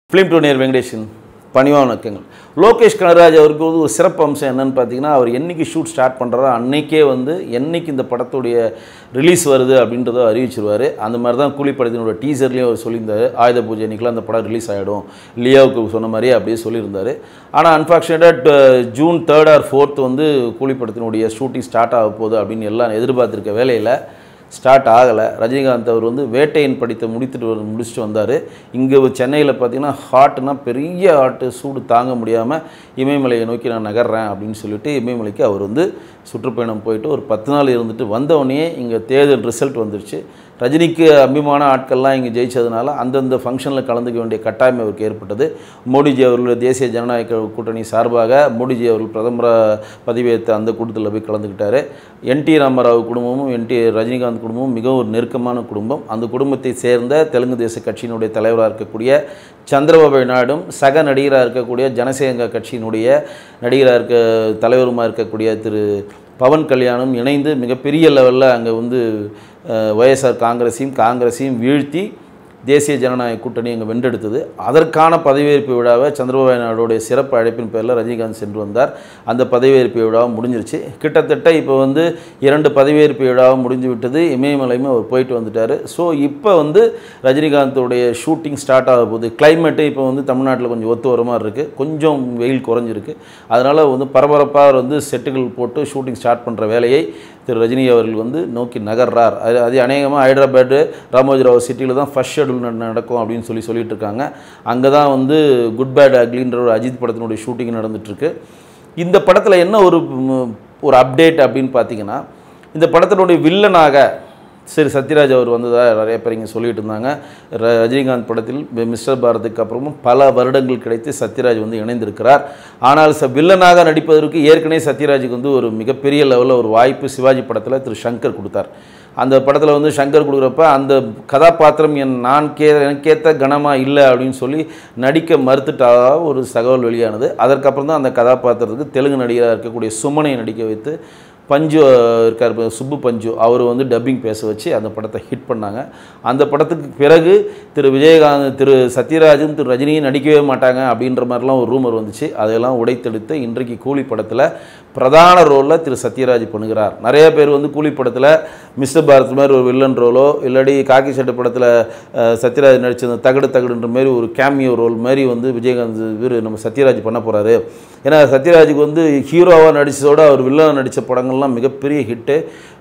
film டூனியர் Venkatesan பணிவான வணக்கங்கள் லோகேஷ் கனராஜ் அவருக்கு வந்து ஒரு சிறப்பு அம்சம் என்னன்னு பார்த்தீங்கன்னா அவர் என்னைக்கு ஷூட் ஸ்டார்ட் பண்ணுறாரோ அன்னைக்கே வந்து என்னைக்கு இந்த படத்துடைய ரிலீஸ் வருது அப்படின்றத அறிவிச்சிருவார் அந்த மாதிரி தான் கூலி படத்தினோட டீசர்லேயும் அவர் சொல்லியிருந்தார் ஆயுத பூஜை அன்னைக்கெலாம் அந்த படம் ரிலீஸ் ஆகிடும் லியாவுக்கு சொன்ன மாதிரியே அப்படியே சொல்லியிருந்தார் ஆனால் அன்ஃபார்ச்சுனேட்டாக ஜூன் தேர்ட் ஆர் ஃபோர்த் வந்து கூலி படத்தினுடைய ஷூட்டிங் ஸ்டார்ட் ஆக போகுது அப்படின்னு எல்லாம் எதிர்பார்த்துருக்க வேலையில் ஸ்டார்ட் ஆகலை ரஜினிகாந்த் அவர் வந்து வேட்டையின் படித்தை முடித்துட்டு வந்து முடிச்சுட்டு வந்தார் இங்கே சென்னையில் பார்த்தீங்கன்னா ஹாட்டுனா பெரிய ஹாட்டு சூடு தாங்க முடியாமல் இமயமலையை நோக்கி நான் நகர்றேன் அப்படின்னு சொல்லிட்டு இமயமலைக்கு அவர் வந்து சுற்றுப்பயணம் போயிட்டு ஒரு பத்து நாள் இருந்துட்டு வந்தவொடனே இங்கே தேர்தல் ரிசல்ட் வந்துருச்சு ரஜினிக்கு அபிமான ஆட்கள்லாம் இங்கே ஜெயிச்சதுனால அந்தந்த ஃபங்க்ஷனில் கலந்துக்க வேண்டிய கட்டாயம் அவருக்கு ஏற்பட்டது மோடிஜி அவர்களுடைய தேசிய ஜனநாயக கூட்டணி சார்பாக மோடிஜி அவர்கள் பிரதமராக பதவியேற்ற அந்த கூட்டத்தில் போய் கலந்துக்கிட்டாரு என் டி ராமராவ் குடும்பமும் என் டி ரஜினிகாந்த் குடும்பமும் மிகவும் ஒரு நெருக்கமான குடும்பம் அந்த குடும்பத்தை சேர்ந்த தெலுங்கு தேச கட்சியினுடைய தலைவராக இருக்கக்கூடிய சந்திரபாபு நாயுடும் சக நடிகராக இருக்கக்கூடிய ஜனசேகா கட்சியினுடைய நடிகராக இருக்க தலைவருமாக இருக்கக்கூடிய திரு பவன் கல்யாணும் இணைந்து மிகப்பெரிய லெவலில் அங்கே வந்து அஹ், ஒய்எஸ்ஆர் காங்கிரஸையும் காங்கிரஸையும் வீழ்த்தி தேசிய ஜனநாயக கூட்டணி அங்கே வென்றெடுத்தது அதற்கான பதவியேற்பு விழாவை சந்திரபாபு நாயுடைய சிறப்பு அழைப்பின் பேரில் ரஜினிகாந்த் சென்று வந்தார் அந்த பதவியேற்பு விழாவும் முடிஞ்சிருச்சு கிட்டத்தட்ட இப்போ வந்து இரண்டு பதவியேற்பு விழாவும் முடிஞ்சு விட்டது இமயமலையுமே அவர் போயிட்டு வந்துட்டார் ஸோ இப்போ வந்து ரஜினிகாந்தோடைய ஷூட்டிங் ஸ்டார்ட் ஆக போகுது கிளைமேட்டு இப்போ வந்து தமிழ்நாட்டில் கொஞ்சம் ஒத்து வர மாதிரி இருக்குது கொஞ்சம் வெயில் குறைஞ்சிருக்கு அதனால் வந்து பரபரப்பாக வந்து செட்டுகள் போட்டு ஷூட்டிங் ஸ்டார்ட் பண்ணுற வேலையை திரு ரஜினி அவர்கள் வந்து நோக்கி நகர்றார் அது அது அநேகமாக ஹைதராபாடு ராமோஜிராவ் சிட்டியில் தான் ஃபர்ஸ்ட் ஷெடியூல் நடக்கும் அப்படின்னு சொல்லி சொல்லிட்டு இருக்காங்க அங்கே தான் வந்து குட் பேட் அக்லின்ற ஒரு அஜித் படத்தினுடைய ஷூட்டிங் நடந்துட்டுருக்கு இந்த படத்தில் என்ன ஒரு ம், ஒரு அப்டேட் அப்படின்னு பார்த்தீங்கன்னா இந்த படத்தினுடைய வில்லனாக சரி சத்யராஜ் அவர் வந்ததா நிறைய பேர் இங்கே சொல்லிட்டு இருந்தாங்க ர- ரஜினிகாந்த் படத்தில் மி- மிஸ்டர் பாரத்துக்கு அப்புறமும் பல வருடங்கள் கிடைத்து சத்யராஜ் வந்து இணைந்திருக்கிறார் ஆனால் ச வில்லனாக நடிப்பதற்கு ஏற்கனவே சத்யராஜுக்கு வந்து ஒரு மிகப்பெரிய லெவலில் ஒரு வாய்ப்பு சிவாஜி படத்தில் திரு சங்கர் கொடுத்தார் அந்த படத்தில் வந்து சங்கர் கொடுக்குறப்ப அந்த கதாபாத்திரம் என் நான் கே எனக்கேற்ற கனமாக இல்லை அப்படின்னு சொல்லி நடிக்க மறுத்துட்டதாக ஒரு தகவல் வெளியானது அதற்கப்புறம் தான் அந்த கதாபாத்திரத்துக்கு தெலுங்கு நடிகராக இருக்கக்கூடிய சுமனை நடிக்க வைத்து பஞ்சு அஹ், இருக்கார் இப்ப சுப்பு பஞ்சு அவர் வந்து டப்பிங் பேச வச்சு அந்த படத்தை ஹிட் பண்ணாங்க அந்த படத்துக்கு பிறகு திரு விஜயகாந்த் திரு சத்யராஜும் திரு ரஜினியும் நடிக்கவே மாட்டாங்க அப்படின்ற மாதிரிலாம் ஒரு ரூமர் வந்துச்சு அதையெல்லாம் உடைத்தெடுத்து இன்றைக்கு கூலி படத்தில் பிரதான ரோலில் திரு சத்யராஜ் பண்ணுகிறார் நிறைய பேர் வந்து கூலி படத்தில் மிஸ்டர் பாரத் மாதிரி ஒரு வில்லன் ரோலோ இல்லாடி காக்கி சட்டை படத்தில் அஹ், சத்யராஜ் நடிச்ச அந்த தகடு தகடுன்ற மாதிரி ஒரு கேமியோ ரோல் மாதிரி வந்து விஜயகாந்த் இவர் நம்ம சத்யராஜ் பண்ண போகிறாரு ஏன்னா சத்யராஜுக்கு வந்து ஹீரோவாக நடித்ததோட அவர் வில்லன் நடித்த படங்கள்லாம் மிகப்பெரிய ஹிட்டு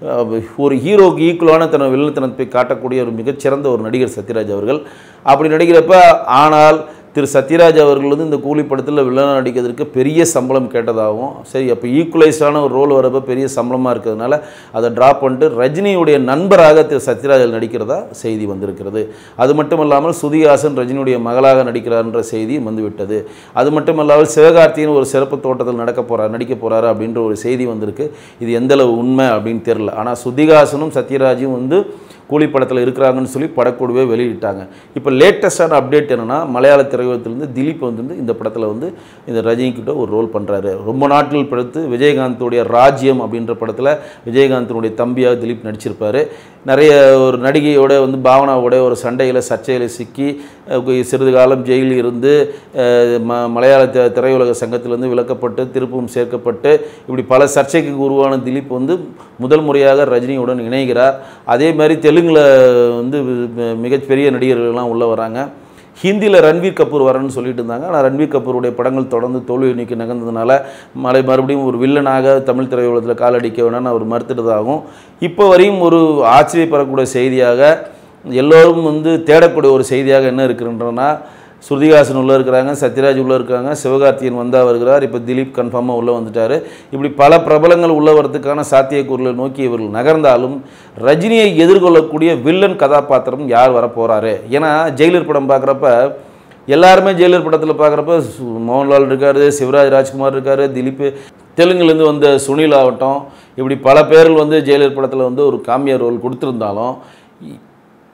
ஒரு ஹீரோக்கு ஈக்குவலான தன் வில்லத்தனத்தை காட்டக்கூடிய ஒரு மிகச்சிறந்த ஒரு நடிகர் சத்யராஜ் அவர்கள் அப்படி நடிக்கிறப்ப ஆனால் திரு சத்யராஜ் அவர்கள் வந்து இந்த கூலி படத்தில் வில்லனாக நடிக்கிறதுக்கு பெரிய சம்பளம் கேட்டதாகவும் சரி அப்போ ஈக்குவலைஸ்டான ஒரு ரோல் வரப்போ பெரிய சம்பளமாக இருக்கிறதுனால அதை ட்ராப் பண்ணிட்டு ரஜினியுடைய நண்பராக திரு சத்யராஜ் நடிக்கிறதா செய்தி வந்திருக்கிறது அது மட்டும் இல்லாமல் சுதிஹாசன் ரஜினியுடைய மகளாக நடிக்கிறார்ன்ற செய்தி வந்துவிட்டது அது மட்டும் இல்லாமல் சிவகார்த்தியின் ஒரு சிறப்பு தோட்டத்தில் நடக்க போகிறார் நடிக்க போகிறாரு அப்படின்ற ஒரு செய்தி வந்திருக்கு இது எந்தளவு உண்மை அப்படின்னு தெரில ஆனால் சுதிஹாசனும் சத்யராஜும் வந்து கூலி படத்தில் இருக்கிறாங்கன்னு சொல்லி படக்குழுவே வெளியிட்டாங்க இப்போ லேட்டஸ்டான அப்டேட் என்னென்னா மலையாள திரையுலகத்திலேருந்து திலீப் வந்து இந்த படத்தில் வந்து இந்த ரஜினிகிட்ட ஒரு ரோல் பண்ணுறாரு ரொம்ப நாட்கள் படுத்து விஜயகாந்தோடைய ராஜ்யம் அப்படின்ற படத்தில் விஜயகாந்தனுடைய தம்பியாக திலீப் நடிச்சிருப்பார் நிறைய ஒரு நடிகையோட வந்து பாவனாவோட ஒரு சண்டையில் சர்ச்சையில் சிக்கி அஹ், சிறிது காலம் ஜெயிலில் இருந்து அஹ், ம மலையாள தி- திரையுலக சங்கத்திலிருந்து விலக்கப்பட்டு திருப்பவும் சேர்க்கப்பட்டு இப்படி பல சர்ச்சைக்கு உருவான திலீப் வந்து முதல் முறையாக ரஜினியுடன் இணைகிறார் அதே மாதிரி தெலுங்கில் வந்து மி- மிகப்பெரிய நடிகர்கள்லாம் உள்ளே வராங்க ஹிந்தியில் ரன்வீர் கபூர் வரேன்னு சொல்லிட்டு இருந்தாங்க ஆனால் ரன்வீர் கபூருடைய படங்கள் தொடர்ந்து தோல்வி நோக்கி நகர்ந்ததுனால மலை மறுபடியும் ஒரு வில்லனாக தமிழ் திரையுலகத்தில் காலடிக்க வேணும்னு அவர் மறுத்துட்டதாகவும் இப்போ வரையும் ஒரு ஆச்சரியப்படக்கூடிய செய்தியாக எல்லோரும் வந்து தேடக்கூடிய ஒரு செய்தியாக என்ன இருக்குன்றனா ஸ்ருதிஹாசன் உள்ளே இருக்கிறாங்க சத்யராஜ் உள்ளே இருக்காங்க சிவகார்த்தியன் வந்தா வருகிறார் இப்போ திலீப் கன்ஃபார்மாக உள்ளே வந்துட்டார் இப்படி பல பிரபலங்கள் உள்ள வரதுக்கான சாத்தியக்கூறுகளை நோக்கி இவர்கள் நகர்ந்தாலும் ரஜினியை எதிர்கொள்ளக்கூடிய வில்லன் கதாபாத்திரம் யார் வர போகிறாரு ஏன்னா ஜெயிலர் படம் பார்க்குறப்ப எல்லாருமே ஜெயிலர் படத்தில் பார்க்குறப்ப மோகன்லால் இருக்கார் சிவராஜ் ராஜ்குமார் இருக்கார் திலீப் தெலுங்குலேருந்து வந்த சுனில் ஆகட்டும் இப்படி பல பேர்கள் வந்து ஜெயிலர் படத்தில் வந்து ஒரு காமியா ரோல் கொடுத்துருந்தாலும்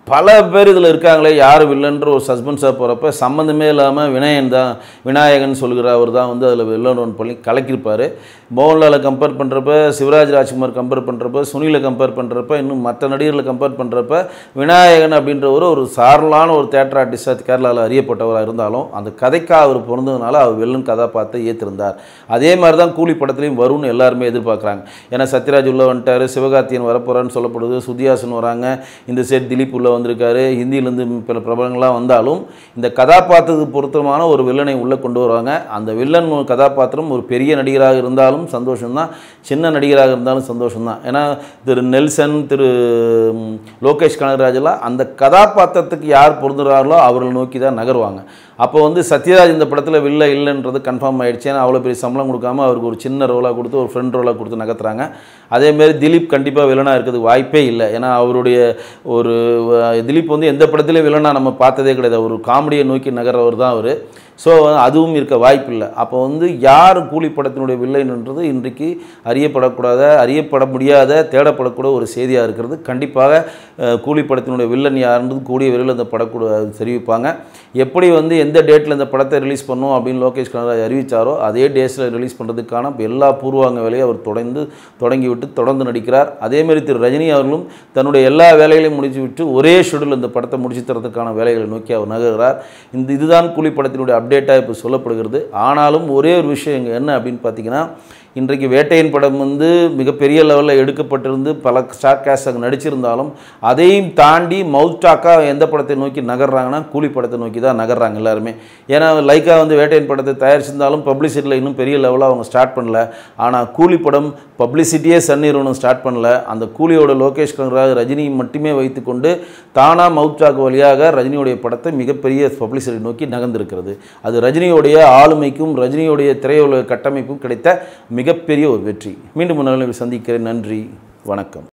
பல பேர் இதில் இருக்காங்களே யார் வில்லன்ற ஒரு சஸ்பென்ஸாக போகிறப்ப சம்மந்தமே இல்லாமல் விநாயகன் தான் விநாயகன் சொல்கிற அவர் தான் வந்து அதில் வில்லன் ஒன்று பண்ணி கலக்கியிருப்பார் மோகன்லாலை கம்பேர் பண்ணுறப்ப சிவராஜ் ராஜ்குமார் கம்பேர் பண்ணுறப்ப சுனிலை கம்பேர் பண்ணுறப்ப இன்னும் மற்ற நடிகர்களை கம்பேர் பண்ணுறப்ப விநாயகன் அப்படின்றவர் ஒரு சாரலான ஒரு தேட்டர் ஆர்டிஸ்டாக கேரளாவில் அறியப்பட்டவராக இருந்தாலும் அந்த கதைக்காக அவர் பிறந்ததுனால அவர் வில்லன் கதாபாத்திரத்தை ஏற்றிருந்தார் அதே மாதிரி தான் கூலி படத்துலையும் வரும்னு எல்லாருமே எதிர்பார்க்குறாங்க ஏன்னா சத்யராஜ் உள்ள வந்துட்டார் சிவகார்த்தியன் வரப்போகிறான்னு சொல்லப்படுது சுதியாசன் வராங்க இந்த சைடு திலீப் உள்ள வந்திருக்காரு ஹிந்தியிலேருந்து பல பிரபலங்கள்லாம் வந்தாலும் இந்த கதாபாத்திரத்துக்கு பொருத்தமான ஒரு வில்லனை உள்ளே கொண்டு வருவாங்க அந்த வில்லன் ஒரு கதாபாத்திரம் ஒரு பெரிய நடிகராக இருந்தாலும் சந்தோஷம்தான் சின்ன நடிகராக இருந்தாலும் சந்தோஷம்தான் ஏன்னா திரு நெல்சன் திரு ம், லோகேஷ் கனகராஜெல்லாம் அந்த கதாபாத்திரத்துக்கு யார் பொருந்துகிறார்களோ அவர்களை நோக்கி தான் நகருவாங்க அப்போ வந்து சத்யராஜ் இந்த படத்தில் வில்ல இல்லைன்றது கன்ஃபார்ம் ஆயிடுச்சு ஏன்னா அவ்வளோ பெரிய சம்பளம் கொடுக்காம அவருக்கு ஒரு சின்ன ரோலாக கொடுத்து ஒரு ஃப்ரெண்ட் ரோலாக கொடுத்து நகர்த்துறாங்க அதேமாரி திலீப் கண்டிப்பாக வில்லனாக இருக்கிறதுக்கு வாய்ப்பே இல்லை ஏன்னா அவருடைய ஒரு அஹ், திலீப் வந்து எந்த படத்துலையும் வில்லனாக நம்ம பார்த்ததே கிடையாது ஒரு காமெடியை நோக்கி நகர்றவர் தான் அவர் ஸோ அதுவும் இருக்க வாய்ப்பில்லை அப்போ வந்து யார் கூலி படத்தினுடைய வில்லைன்றது இன்றைக்கு அறியப்படக்கூடாத அறியப்பட முடியாத தேடப்படக்கூட ஒரு செய்தியாக இருக்கிறது கண்டிப்பாக அஹ், கூலி படத்தினுடைய வில்லன் யாருன்றது கூடிய விரைவில் அந்த படக்கூட தெரிவிப்பாங்க எப்படி வந்து எந்த டேட்டில் இந்த படத்தை ரிலீஸ் பண்ணும் அப்படின்னு லோகேஷ் கனகராஜ் அறிவித்தாரோ அதே டேஸில் ரிலீஸ் பண்ணுறதுக்கான எல்லா பூர்வாங்க வேலையும் அவர் தொடர்ந்து தொடங்கிவிட்டு தொடர்ந்து நடிக்கிறார் அதேமாரி திரு ரஜினி அவர்களும் தன்னுடைய எல்லா வேலைகளையும் முடிச்சு விட்டு ஒரே ஷெடியூல் இந்த படத்தை முடிச்சு தரதுக்கான வேலைகளை நோக்கி அவர் நகர்கிறார் இந்த இதுதான் கூலி படத்தினுடைய அப்டேட்டாக இப்போ சொல்லப்படுகிறது ஆனாலும் ஒரே ஒரு விஷயம் இங்கே என்ன அப்படின்னு பார்த்தீங்கன்னா இன்றைக்கு வேட்டையன் படம் வந்து மிகப்பெரிய லெவலில் எடுக்கப்பட்டிருந்து பல ஸ்டார் கேஸ்ட் அங்கே நடிச்சிருந்தாலும் அதையும் தாண்டி மவுத் டாக்காக எந்த படத்தை நோக்கி நகர்றாங்கன்னா கூலி படத்தை நோக்கி தான் நகர்றாங்க எல்லாருமே ஏன்னா லைக்கா வந்து வேட்டையன் படத்தை தயாரிச்சிருந்தாலும் பப்ளிசிட்டியில் இன்னும் பெரிய லெவலில் அவங்க ஸ்டார்ட் பண்ணல ஆனால் கூலி படம் பப்ளிசிட்டியே சன் நிறுவனம் ஸ்டார்ட் பண்ணல அந்த கூலியோட லோகேஷ் கனகராஜ் ரஜினி மட்டுமே வைத்துக்கொண்டு தானா மவுத் டாக் வழியாக ரஜினியுடைய படத்தை மிகப்பெரிய பப்ளிசிட்டி நோக்கி நகர்ந்திருக்கிறது அது ரஜினியுடைய ஆளுமைக்கும் ரஜினியுடைய திரையுலக கட்டமைப்பும் கிடைத்த மிகப்பெரிய ஒரு வெற்றி மீண்டும் ஒரு நாளில் சந்திக்கிறேன் நன்றி வணக்கம்